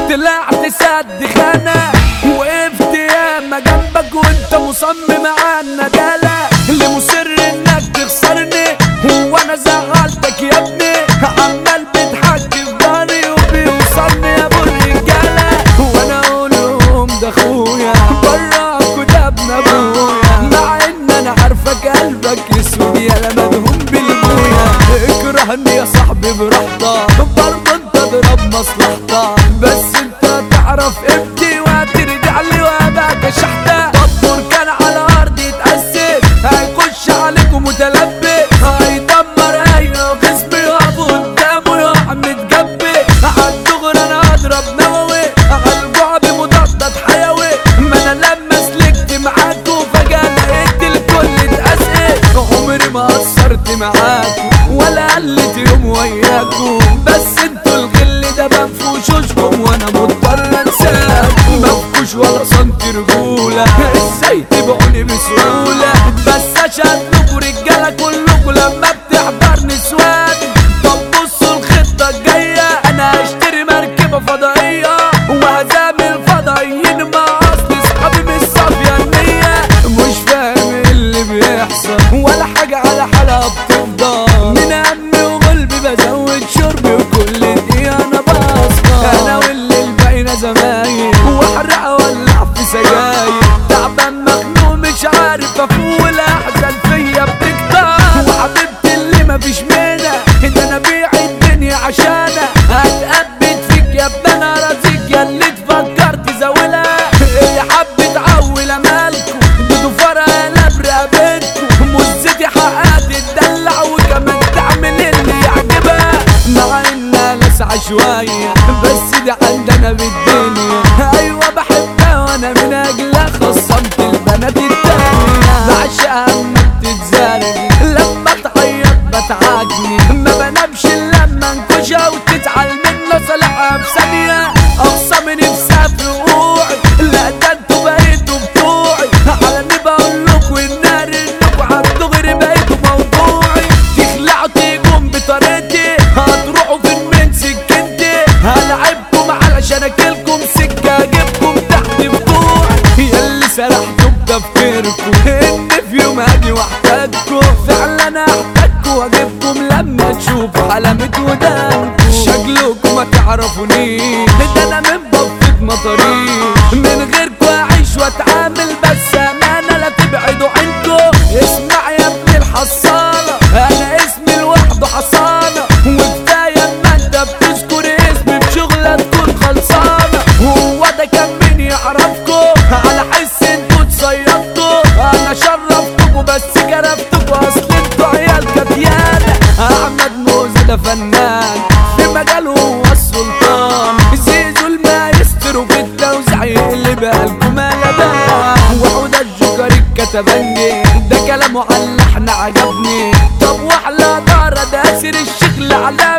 طلعت سد خانة وقفت ياما جنبك وانت مصمم على الندالة اللي مصر انك تخسرني هو انا زعلتك يا ابني عمال بتحكي في ضهري وبيوصلني يا ابو الرجالة وانا اقول لهم ده اخويا براك وده ابن ابويا مع ان انا عارفك قلبك اسود يا مدهون بالبويا اكرهني يا صاحبي براحتك برضه انت اضرب مصلحتك بس انت تعرف قيمتي وهترجع لي وابقى شحتة دبر كان على ارضي يتأسف هيخش عليكم متلبس هيدمر اي خصم يقف قدامه يقع متجبي عالدغري انا اضرب نووي عالجوع بمضادات حيوي ما انا لما سلكت معاكوا فجأة لقيت الكل اتأسف عمري ما قصرت معاكوا ولا قلت يوم وياكوا بس انتوا الغل ده بنفوشوشكم وانا مضطر انساكوا مفكوش ولا سنتي رجولة ازاي تبعوني بسهولة بس اشهد لكوا رجالة كلكوا لما بتحضر نسوان طب بصوا الخطة الجاية انا هشتري مركبة فضائية وهزامل فضائيين مع اصل اصحابي مش صافية النية مش فاهم اللي بيحصل ولا حاجة على حالها بتفضل من همي وقلبي بزود شربي وكل دقيقة انا بصفى انا واللي الباقينا زمايل واحرق اولع في سجاير تعبان مخنوق مش عارف افوق الاحزان فيا بتكتر وحبيبتي اللي مفيش منها ده انا بيع الدنيا عشانها هتقبت فيك يا ابن انا رازيك يا اللي تفكرت زاولها اللي حب تعول مالكم بدو فرق قلب رقبتكم مزتي حقها تدلع وكمان تعمل اللي يعجبها مع انها لسعة شوية بس دي عندنا بالدنيا ايوه بحبها وانا من اجلها خصمت البنات التانية بعشقها اما بتتزارج لما تعيط بتعاجني ما بنامش الا لما انكشها وتزعل منه صالحها بثانية اقصى من نفسها في وقوعي لا ده انتوا بقيتوا بتوعي على اني بقول لكوا النار انكوا عالدغري بقيتوا موضوعي تخلعوا تيجوا بطريقتي هتروحوا فين من سكتي هلعبكم علشان اكلكم سكة اجيبكم تحت بطوعي ياللي سرحتوا بتفكيركم ان في يوم هاجي واحتاجكم فعلا احتاجكم واجيبكم لما تشوفوا حلمة ودانكم شكلكم ما تعرفونيش ده انا من بفة مطاريش من غيركم اعيش واتعامل بس امانة لا تبعدوا عنكم اسمع يا ابن الحصالة انا اسمي لوحده حصانة وكفاية اما انت بتذكر اسمي بشغلة تكون خلصانة هو ده كان مين يعرفكم على حس انتوا اتصيدتوا انا شرفتكوا بس جرفتكوا اصل انتوا عيال كديانة احمد موزة ده فنان في مجاله هو السلطان زيزو المايسترو في التوزيع يقلب قلبكم قلبان وحودة الجوكر الكتبنجي ده كلامه على اللحن عجبني طب واحلى دارة ده اسر الشكل على